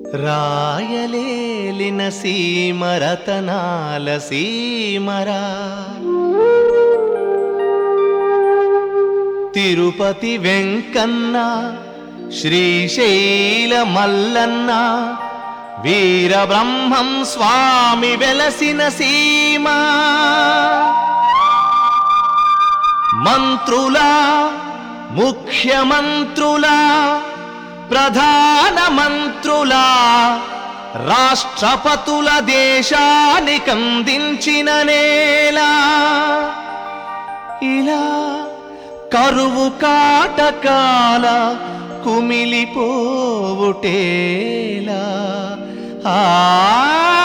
రాయలేలిన సీమరతనాల సీమరా తిరుపతి వెంకన్న శ్రీశైల మల్లన్న వీరబ్రహ్మం స్వామి వెలసిన సీమా మంత్రులా ముఖ్యమంత్రులా ప్రధాన మంత్రులా రాష్ట్రపతుల దేశానికందించిన నేలా ఇలా కరువు కాటకాల కుమిలిపోవుటేలా ఆ